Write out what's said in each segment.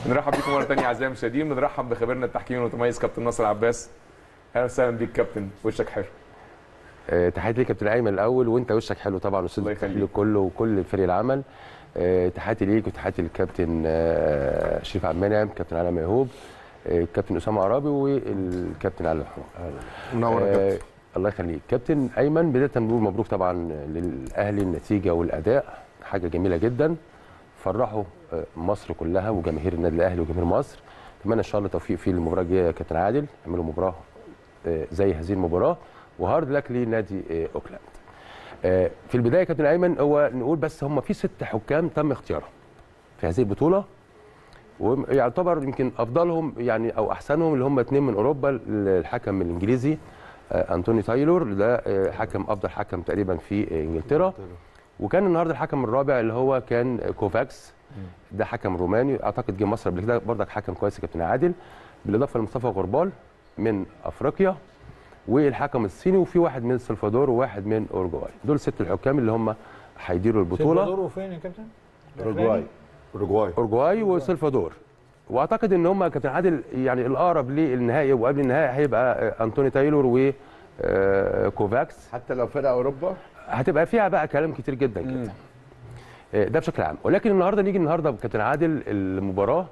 بنرحب بيكم مره ثانيه اعزائي المشاهدين بنرحب بخبيرنا التحكيمي المتميز كابتن ناصر عباس اهلا وسهلا بيك كابتن وشك حلو آه، تحياتي ليك يا كابتن ايمن الاول وانت وشك حلو طبعا استاذ الله يخليك. التحليل كله وكل فريق العمل آه، تحياتي ليك وتحياتي للكابتن آه، شريف عبد المنعم كابتن علي ميهوب آه، الكابتن اسامه عرابي والكابتن علي الحمار منور يا آه، كابتن الله يخليك كابتن ايمن بدايه بنقول مبروك طبعا للاهلي النتيجه والاداء حاجه جميله جدا فرحوا آه، مصر كلها وجماهير النادي الاهلي وجماهير مصر اتمنى ان شاء الله توفيق في المباراه الجايه يا كابتن عادل يعملوا مباراه آه، زي هذه المباراه وهارد لك لنادي آه، اوكلاند آه، في البدايه يا كابتن ايمن هو نقول بس هم في ست حكام تم اختيارهم في هذه البطوله ويعتبر يمكن افضلهم يعني او احسنهم اللي هم اثنين من اوروبا الحكم الانجليزي آه، انتوني تايلور ده آه، حكم افضل حكم تقريبا في آه، انجلترا وكان النهارده الحكم الرابع اللي هو كان كوفاكس ده حكم روماني اعتقد جه مصر قبل كده برضك حكم كويس يا كابتن عادل بالاضافه لمصطفى غربال من افريقيا والحكم الصيني وفي واحد من السلفادور وواحد من اورجواي دول ست الحكام اللي هم هيديروا البطوله سلفادور فين يا كابتن؟ اوروجواي اوروجواي اورجواي وسلفادور واعتقد ان هم كابتن عادل يعني الاقرب للنهائي وقبل النهائي هيبقى آه، انتوني تايلور و آه، كوفاكس حتى لو فرق اوروبا هتبقى فيها بقى كلام كتير جدا كده آه، ده بشكل عام ولكن النهارده نيجي النهارده كابتن عادل المباراه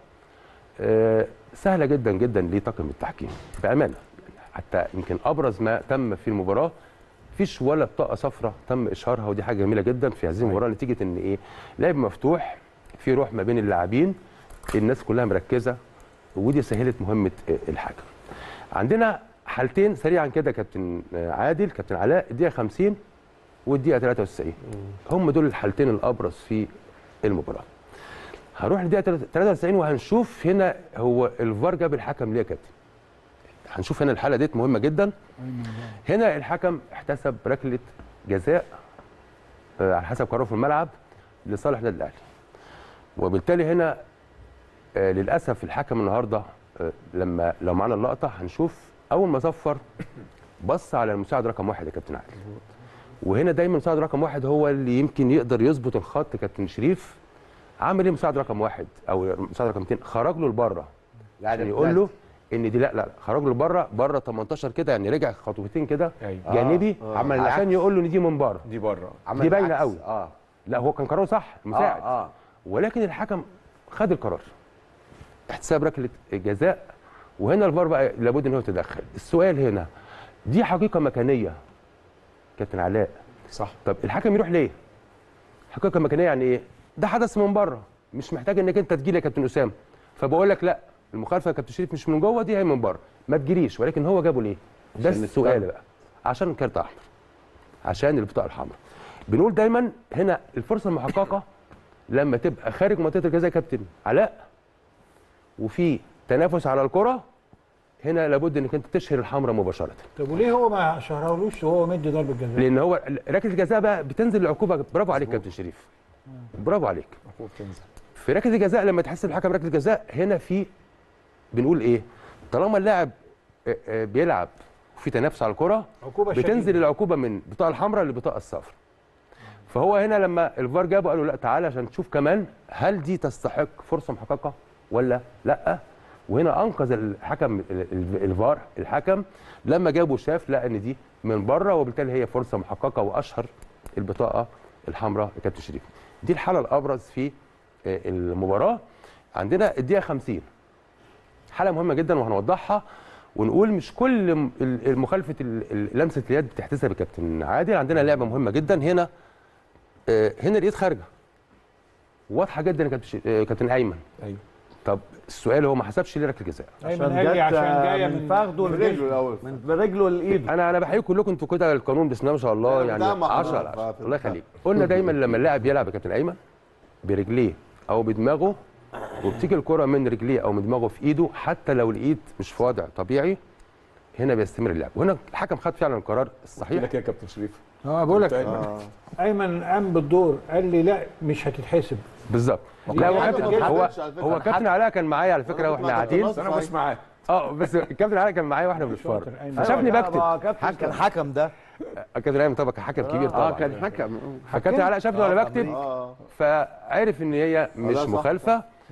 آه، سهله جدا جدا لطاقم التحكيم بامانه حتى يمكن ابرز ما تم في المباراه مفيش ولا بطاقه صفراء تم اشهارها ودي حاجه جميله جدا في هذه المباراه نتيجه ان ايه لعب مفتوح في روح ما بين اللاعبين الناس كلها مركزه ودي سهلت مهمه آه، الحكم عندنا حالتين سريعا كده كابتن آه، عادل كابتن علاء الدقيقه 50 والدقيقه 93 هم دول الحالتين الابرز في المباراه هنروح للدقيقه 93 وهنشوف هنا هو الفار جاب الحكم ليه يا كابتن هنشوف هنا الحاله ديت مهمه جدا هنا الحكم احتسب ركله جزاء آه، على حسب قراره في الملعب لصالح النادي الاهلي وبالتالي هنا آه، للاسف الحكم النهارده آه، لما لو معانا اللقطه هنشوف اول ما صفر بص على المساعد رقم واحد يا كابتن عادل وهنا دايما مساعد رقم واحد هو اللي يمكن يقدر يظبط الخط كابتن شريف عامل ايه مساعد رقم واحد او مساعد رقم اثنين خرج له لبره يعني يقول له ان دي لا لا لا، خرج له لبره بره 18 كده يعني رجع خطوتين كده أيوة. جانبي آه. عمل العكس. عشان يقول له ان دي من بره دي بره دي باينه العكس. قوي اه لا هو كان قراره صح المساعد اه اه ولكن الحكم خد القرار احتساب ركله الجزاء وهنا الفار بقى لابد ان هو يتدخل السؤال هنا دي حقيقه مكانيه كابتن علاء صح طب الحكم يروح ليه حقيقه مكانيه يعني ايه ده حدث من بره مش محتاج انك انت تجيلي يا كابتن اسامه فبقول لك لا المخالفه يا كابتن شريف مش من جوه دي هي من بره ما تجريش ولكن هو جابه ليه ده عشان السؤال الطرد. بقى عشان كارت احمر عشان البطاقه الحمراء بنقول دايما هنا الفرصه المحققه لما تبقى خارج منطقه الجزاء يا كابتن علاء وفي تنافس على الكره هنا لابد انك انت تشهر الحمراء مباشره طب وليه هو ما شهرهولوش وهو مدي ضربه جزاء؟ لان هو ركله الجزاء بقى بتنزل العقوبه برافو عليك كابتن شريف برافو عليك المفروض تنزل في ركله الجزاء لما تحسب الحكم ركله جزاء هنا في بنقول ايه طالما اللاعب آه، آه، بيلعب وفي تنافس على الكره عقوبه بتنزل شديدة. العقوبه من البطاقه الحمراء للبطاقه الصفراء فهو هنا لما الفار جابه قالوا لا تعالى عشان تشوف كمان هل دي تستحق فرصه محققه ولا لا وهنا انقذ الحكم ال- ال- الفار الحكم لما جابه شاف لقى ان دي من بره وبالتالي هي فرصه محققه واشهر البطاقه الحمراء يا كابتن شريف دي الحاله الابرز في آه، المباراه عندنا الدقيقه 50 حاله مهمه جدا وهنوضحها ونقول مش كل م- ال- المخالفه ال- ال- لمسه اليد بتحتسب يا كابتن عادل عندنا لعبه مهمه جدا هنا آه، هنا الايد خارجه واضحه جدا يا كابتن ش- آه، كابتن ايمن ايوه طب السؤال هو ما حسبش ليه ركله جزاء ايمن قال لي عشان جايه من فخده من لرجله رجله الاول من رجله لايده انا انا بحييكم كلكم انتوا كده القانون بسم الله ما شاء الله لا، يعني ده مع 10 الله. على 10 الله يخليك قلنا دايما لما اللاعب يلعب يا كابتن ايمن برجليه او بدماغه وبتيجي الكره من رجليه او من دماغه في ايده حتى لو الايد مش في وضع طبيعي هنا بيستمر اللعب وهنا الحكم خد فعلا القرار الصحيح لك يا كابتن شريف اه بقول لك اه ايمن قام بالدور قال لي لا مش هتتحسب بالظبط دي لا هو حاجة كابتن ما هو حددش على فكرة. هو كابتن علاء كان معايا على فكره أنا واحنا كنت مع قاعدين كابتن انا مش معاه اه بس الكابتن علاء كان معايا واحنا بنتفرج شاطر أيمن. فشافني بكتب كابتن كان حكم ده كابتن ايمن طبعا كان حكم كبير طبعا اه كان حكم فكابتن علاء شافني وانا بكتب اه فعرف ان هي مش ده صح. مخالفه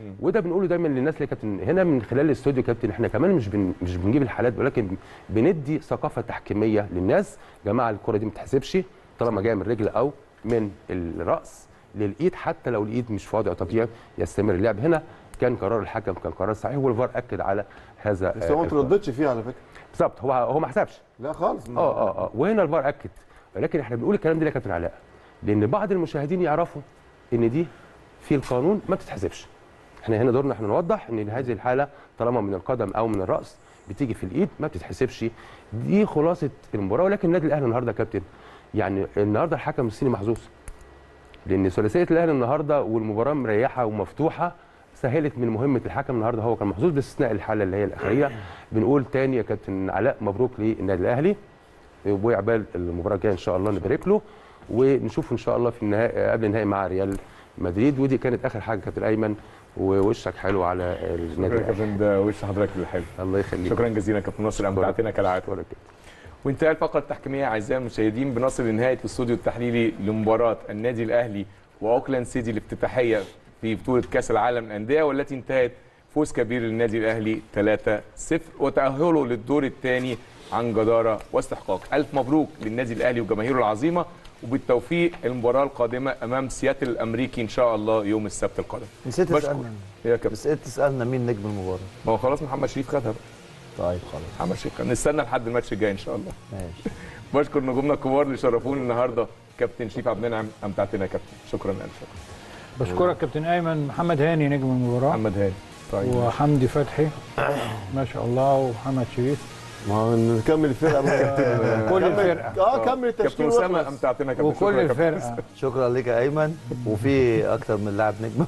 وده بنقوله دايما للناس اللي كابتن هنا من خلال الاستوديو كابتن احنا كمان مش بن مش بنجيب الحالات ولكن بندي ثقافه تحكيميه للناس جماعه الكره دي ما تتحسبش طالما جايه من الرجل او من الراس للايد حتى لو الايد مش في وضع طبيعي يستمر اللعب هنا كان قرار الحكم كان قرار صحيح والفار اكد على هذا بس هو ما آه، القرار. ترددش فيه على فكره بالظبط هو هو ما حسبش لا خالص ما- اه اه اه وهنا الفار اكد ولكن احنا بنقول الكلام ده ليه يا كابتن علاء لان بعض المشاهدين يعرفوا ان دي في القانون ما بتتحسبش احنا هنا دورنا احنا نوضح ان هذه الحاله طالما من القدم او من الراس بتيجي في الايد ما بتتحسبش دي خلاصه المباراه ولكن النادي الاهلي النهارده يا كابتن يعني النهارده الحكم الصيني محظوظ لان ثلاثيه الاهلي النهارده والمباراه مريحه ومفتوحه سهلت من مهمه الحكم النهارده هو كان محظوظ باستثناء الحاله اللي هي الاخيره بنقول تاني يا كابتن علاء مبروك للنادي الاهلي وعقبال المباراه الجايه ان شاء الله نبارك له ونشوفه ان شاء الله في النهائي قبل النهائي مع ريال مدريد ودي كانت اخر حاجه كابتن ايمن ووشك حلو على النادي شكرا يا الاهلي كابتن ده وش حضرتك للحلو الله يخليك شكرا جزيلا يا كابتن ناصر امتعتنا كالعاده شكرا كده وانتهى الفقره التحكيميه اعزائي المشاهدين بنصل لنهايه الاستوديو التحليلي لمباراه النادي الاهلي واوكلاند سيتي الافتتاحيه في بطوله كاس العالم للانديه والتي انتهت فوز كبير للنادي الاهلي 3-0 وتاهله للدور الثاني عن جداره واستحقاق الف مبروك للنادي الاهلي وجماهيره العظيمه وبالتوفيق المباراه القادمه امام سياتل الامريكي ان شاء الله يوم السبت القادم نسيت بشكر. تسالنا يا كابتن نسيت تسالنا مين نجم المباراه ما هو خلاص محمد شريف خدها بقى. طيب خلاص محمد شريف خدها. نستنى لحد الماتش الجاي ان شاء الله ماشي بشكر نجومنا الكبار اللي شرفوني النهارده كابتن شريف عبد المنعم امتعتنا يا كابتن شكرا الف شكر بشكرك كابتن ايمن محمد هاني نجم المباراه محمد هاني طيب وحمدي فتحي ما شاء الله ومحمد شريف ما هو نكمل الفرقه بقى. كل كمل- الفرقه اه كمل كابتن التشكيل اسامه واخلص. امتعتنا يا كابتن شكراً وكل يا كابتن. الفرقه شكرا لك يا ايمن وفي اكتر من لاعب نجم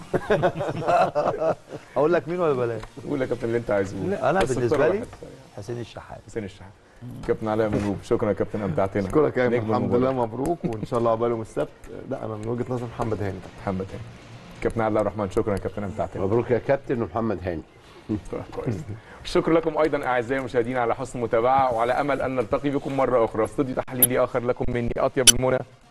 اقول لك مين ولا بلاش قول يا كابتن اللي انت عايزه قول. انا بس بالنسبه اختار لي واحد. حسين الشحات حسين الشحات كابتن علاء منوب شكرا يا كابتن امتعتنا اشكرك يا ايمن نجم الحمد المباراة. لله مبروك وان شاء الله عقبال يوم السبت لا انا من وجهه نظر محمد هاني محمد هاني كابتن عبد الرحمن شكرا يا كابتن امتعتنا مبروك يا كابتن ومحمد هاني كويس شكرا لكم ايضا اعزائي المشاهدين على حسن المتابعه وعلى امل ان نلتقي بكم مره اخرى استوديو تحليلي اخر لكم مني اطيب المنى